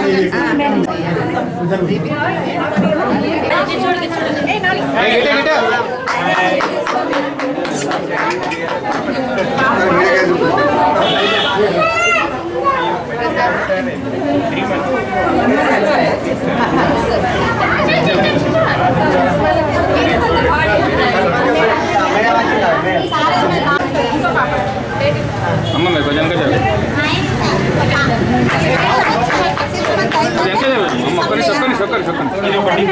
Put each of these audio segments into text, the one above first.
అమ్మ మీరు కొంచెం వెనక జరగండి. వెనక జరగండి. అమ్మ ఒక్కరి ఒక్కరి ఒక్కరి ఒక్కరి ఇది ఒకటి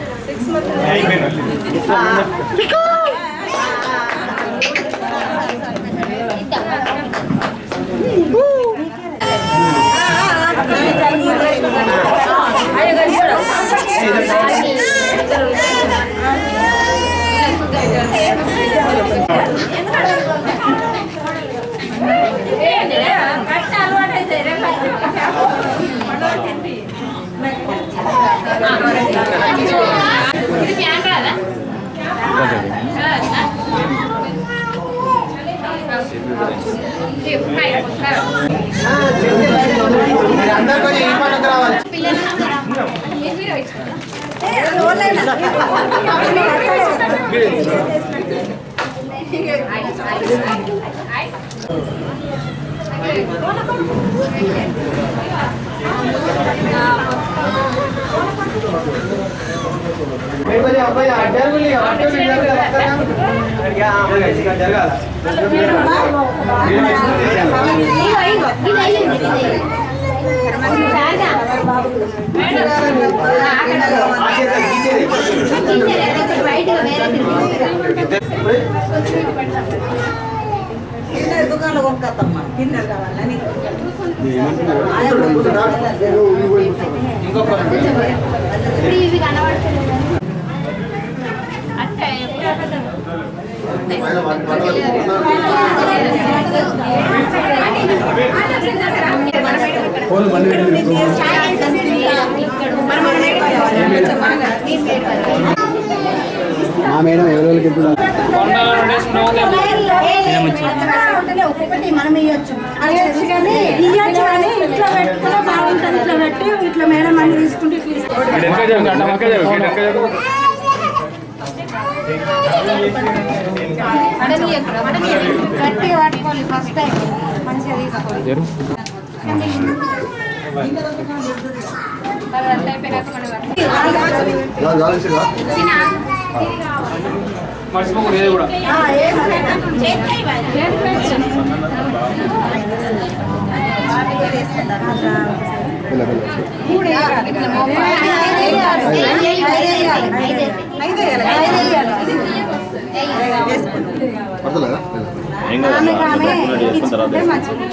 ఇవి కనబడతలేదు అంటే మా మేడం ఎవరెవరికి ఎప్పుడు ఒక్కొక్కటి మనం ఇవ్వచ్చు ఇవ్వచ్చు కానీ ఇవ్వచ్చు కానీ ఇట్లా పెట్టుకుని బాగుంటుంది ఇట్లా పెట్టి ఇట్లా మేడం అన్ని తీసుకుంటే ఇట్లా ఇస్తారు. వెనక జరగండి. అట్లా వెనక జరగండి. వెనక జరగండి. గట్టిగా పట్టుకోవాలి ఫస్ట్ టైం మంచిగా తీసుకోవాలి జరు. మర్చిపోకూడదు ఏది కూడా పడతలేదా ఆమెకు ఆమె ఇచ్చుకుంటే మంచిది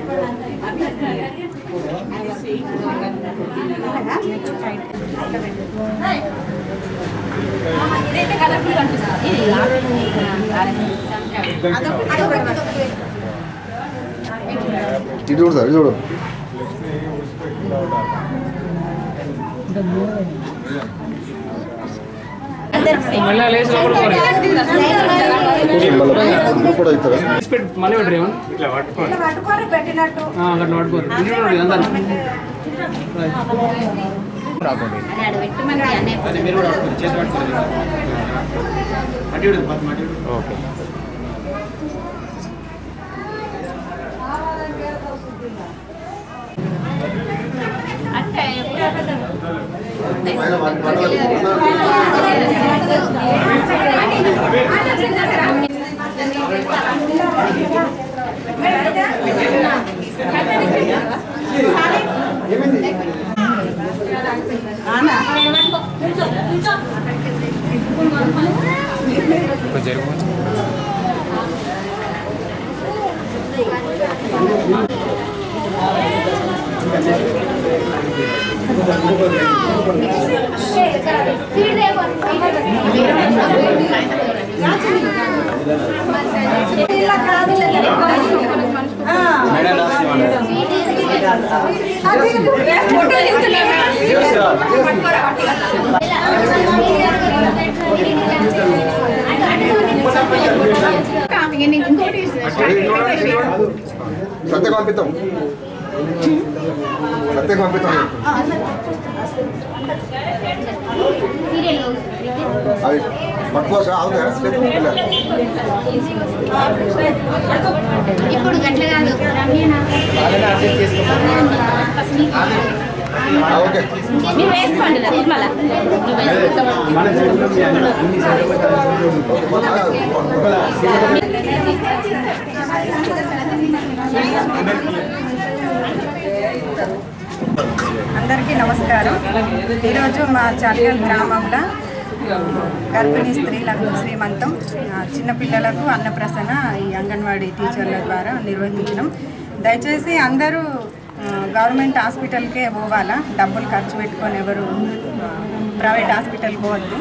ఇటు చూడు సార్ ఇటు చూడు మళ్ళీ లేచి లోపల పోనీ. మళ్ళీ కూడా ఇస్తారా తీసి పెట్టి మళ్ళీ పెట్టరు ఏమన్నా ఇట్లా పట్టుకొని పెట్టినట్టు ఆ, అట్లా పట్టుకోరు ఇంట్లో ఉండండి అందరూ ఓకే కొంచెం జరుగు. ఇలా కాదు సత్య పంపిస్తాం ప్రత్యేక పంపిస్తాం సీరియల్ అది పట్టుకోసా అవుతాయా స్టెప్ ఇప్పుడు గట్ల కాదు రమ్య ఓకే మీరు వేసుకోండి నిర్మల అందరికీ నమస్కారం ఈరోజు మా చార్యల్ గ్రామంలో గర్భిణీ స్త్రీలకు శ్రీమంతం ఆ, చిన్నపిల్లలకు అన్నప్రసన ఈ అంగన్వాడీ టీచర్ల ద్వారా నిర్వహించడం దయచేసి అందరూ ఆ, గవర్నమెంట్ హాస్పిటల్కే పోవాలా డబ్బులు ఖర్చు పెట్టుకొని ఎవరు ఆ, ప్రైవేట్ హాస్పిటల్ పోవద్దు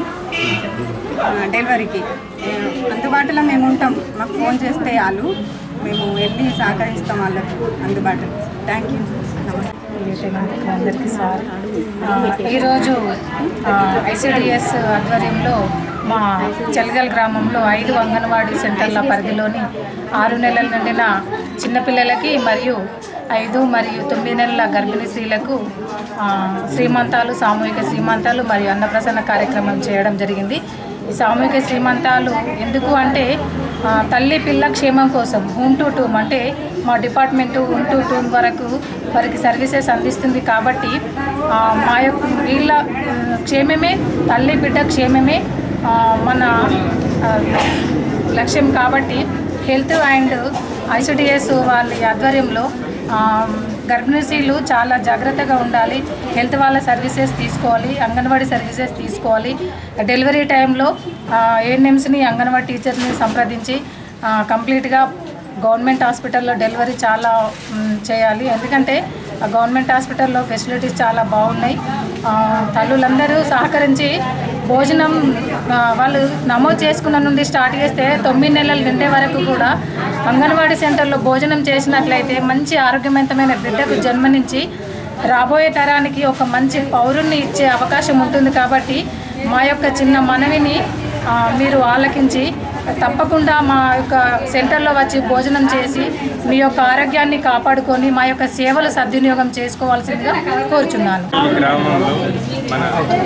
ఆ, డెలివరీకి ఏ, అందుబాటులో మేము ఉంటాం మాకు ఫోన్ చేస్తే వాళ్ళు మేము వెళ్ళి సహకరిస్తాం వాళ్ళకు అందుబాటులో థ్యాంక్ యూ నమస్తే అందరికీ సార్ ఆ, ఈరోజు ఐసిడిఎస్ ఆధ్వర్యంలో మా చెల్గల్ గ్రామంలో ఐదు అంగన్వాడీ సెంటర్ల పరిధిలోని ఆరు నెలల నిండిన చిన్నపిల్లలకి మరియు ఐదు మరియు తొమ్మిది నెలల గర్భిణీ స్త్రీలకు ఆ, శ్రీమంతాలు సామూహిక శ్రీమంతాలు మరియు అన్నప్రసన్న కార్యక్రమం చేయడం జరిగింది ఈ సామూహిక శ్రీమంతాలు ఎందుకు అంటే ఆ, తల్లి పిల్ల క్షేమం కోసం హోమ్ టు టూమ్ అంటే మా డిపార్ట్మెంటు హోమ్ టు టూమ్ వరకు వారికి సర్వీసెస్ అందిస్తుంది కాబట్టి ఆ, మా యొక్క వీళ్ళ ఆ, క్షేమమే తల్లి బిడ్డ క్షేమమే ఆ, మన ఆ, లక్ష్యం కాబట్టి హెల్త్ అండ్ ఐసిడిఎస్ వాళ్ళ ఆధ్వర్యంలో ఆ, గర్భిణీ స్త్రీలు చాలా జాగ్రత్తగా ఉండాలి హెల్త్ వాళ్ళ సర్వీసెస్ తీసుకోవాలి అంగన్వాడీ సర్వీసెస్ తీసుకోవాలి డెలివరీ టైంలో ఏఎన్ఎంస్ని అంగన్వాడీ టీచర్ని సంప్రదించి ఆ, కంప్లీట్గా గవర్నమెంట్ హాస్పిటల్లో డెలివరీ చాలా మ్, చేయాలి ఎందుకంటే ఆ గవర్నమెంట్ హాస్పిటల్లో ఫెసిలిటీస్ చాలా బాగున్నాయి ఆ, తల్లులందరూ సహకరించి భోజనం ఆ, వాళ్ళు నమోదు చేసుకున్న నుండి స్టార్ట్ చేస్తే తొమ్మిది నెలలు నిండే వరకు కూడా అంగన్వాడీ సెంటర్లో భోజనం చేసినట్లయితే మంచి ఆరోగ్యవంతమైన బిడ్డకు జన్మనించి రాబోయే తరానికి ఒక మంచి పౌరుణ్ణి ఇచ్చే అవకాశం ఉంటుంది కాబట్టి మా యొక్క చిన్న మనవిని ఆ, మీరు ఆలకించి తప్పకుండా మా యొక్క సెంటర్లో వచ్చి భోజనం చేసి మీ యొక్క ఆరోగ్యాన్ని కాపాడుకొని మా యొక్క సేవలు సద్వినియోగం చేసుకోవాల్సిందిగా కోరుచున్నాను ఈ గ్రామంలో మన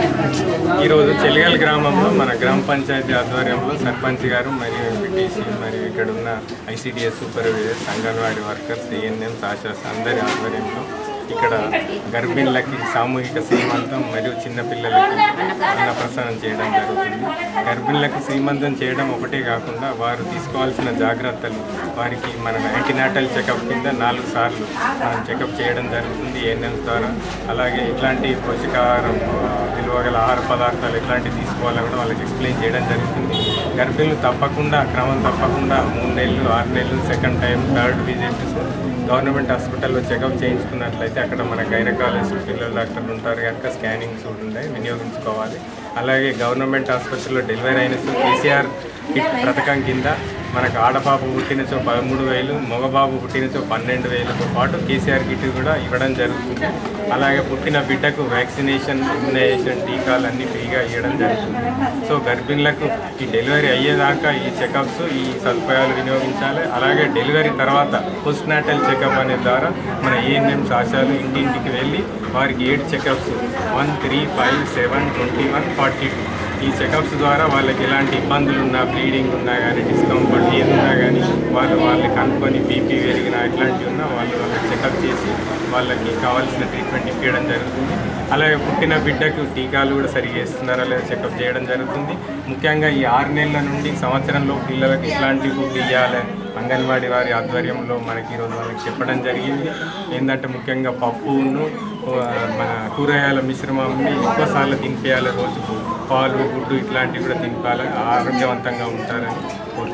ఈరోజు చెలిగల్ గ్రామంలో మన గ్రామ పంచాయతీ ఆధ్వర్యంలో సర్పంచ్ గారు మరియు ఎంపీటీసీ మరియు ఇక్కడ ఉన్న ICDS supervisors Anganwadi workers ANM ASHAs అందరి ఆధ్వర్యంలో ఇక్కడ గర్భిణులకి సామూహిక శ్రీమంతం మరియు చిన్నపిల్లలకి అన్నప్రసన్నం చేయడం జరుగుతుంది గర్భిణులకు శ్రీమంతం చేయడం ఒకటే కాకుండా వారు తీసుకోవాల్సిన జాగ్రత్తలు వారికి మన యాంటీనాటల్ చెకప్ కింద నాలుగు సార్లు మనం చెకప్ చేయడం జరుగుతుంది ఏఎన్ఎంస్ ద్వారా అలాగే ఇట్లాంటి పోషకాహారం ఆ, విలువ గల ఆహార పదార్థాలు ఎట్లాంటివి తీసుకోవాలో కూడా వాళ్ళకి ఎక్స్ప్లెయిన్ చేయడం జరుగుతుంది గర్భిణులు తప్పకుండా క్రమం తప్పకుండా మూడు నెలలు ఆరు నెలలు second time third visit government హాస్పిటల్లో చెకప్ చేయించుకున్నట్లయితే అక్కడ మన గైనకాలజిస్ట్ పిల్లల డాక్టర్లు ఉంటారు కనుక స్కానింగ్స్ కూడా ఉంటాయి వినియోగించుకోవాలి అలాగే గవర్నమెంట్ హాస్పిటల్లో డెలివరీ అయిన కేసీఆర్ కిట్ పథకం కింద మనకు ఆడపాప పుట్టినచో పదమూడు వేలు మగబాబు పుట్టినచో పన్నెండు వేలతో పాటు కేసీఆర్ కిట్ కూడా ఇవ్వడం జరుగుతుంది అలాగే పుట్టిన బిడ్డకు వ్యాక్సినేషన్ ఇమ్యునైజేషన్ టీకాలు అన్నీ ఫ్రీగా ఇవ్వడం జరుగుతుంది సో గర్భిణులకు ఈ డెలివరీ అయ్యేదాకా ఈ చెకప్స్ ఈ సదుపాయాలు వినియోగించాలి అలాగే డెలివరీ తర్వాత పోస్ట్ నాటల్ చెకప్ అనే ద్వారా మన ఏఎన్ఎంస్ ఆశాలు ఇంటింటికి వెళ్ళి వారికి ఏడు checkups one three five seven twenty one forty two ఈ చెకప్స్ ద్వారా వాళ్ళకి ఎలాంటి ఇబ్బందులు ఉన్నా బ్లీడింగ్ ఉన్నా కానీ డిస్కంఫర్ట్ ఏది ఉన్నా కానీ వాళ్ళు వాళ్ళని కనుక్కొని బీపీ పెరిగినా ఇట్లాంటివి ఉన్నా వాళ్ళు వాళ్ళకి చెకప్ చేసి వాళ్ళకి కావాల్సిన ట్రీట్మెంట్ ఇప్పించడం జరుగుతుంది అలాగే పుట్టిన బిడ్డకు టీకాలు కూడా సరిగా ఇస్తున్నారా లేదా చెకప్ చేయడం జరుగుతుంది ముఖ్యంగా ఈ ఆరు నెలల నుండి సంవత్సరంలో పిల్లలకు ఇట్లాంటి ఫుడ్ ఇవ్వాలి అంగన్వాడీ వారి ఆధ్వర్యంలో మనకి ఈరోజు వాళ్ళకి చెప్పడం జరిగింది ఏంటంటే ముఖ్యంగా పప్పును ఆ, మన కూరగాయల మిశ్రమాన్ని ఎక్కువసార్లు తినిపించాలి రోజుకు పాలు గుడ్డు ఇట్లాంటివి కూడా తినిపాలి ఆరోగ్యవంతంగా ఉంటారని కోరుతున్నాను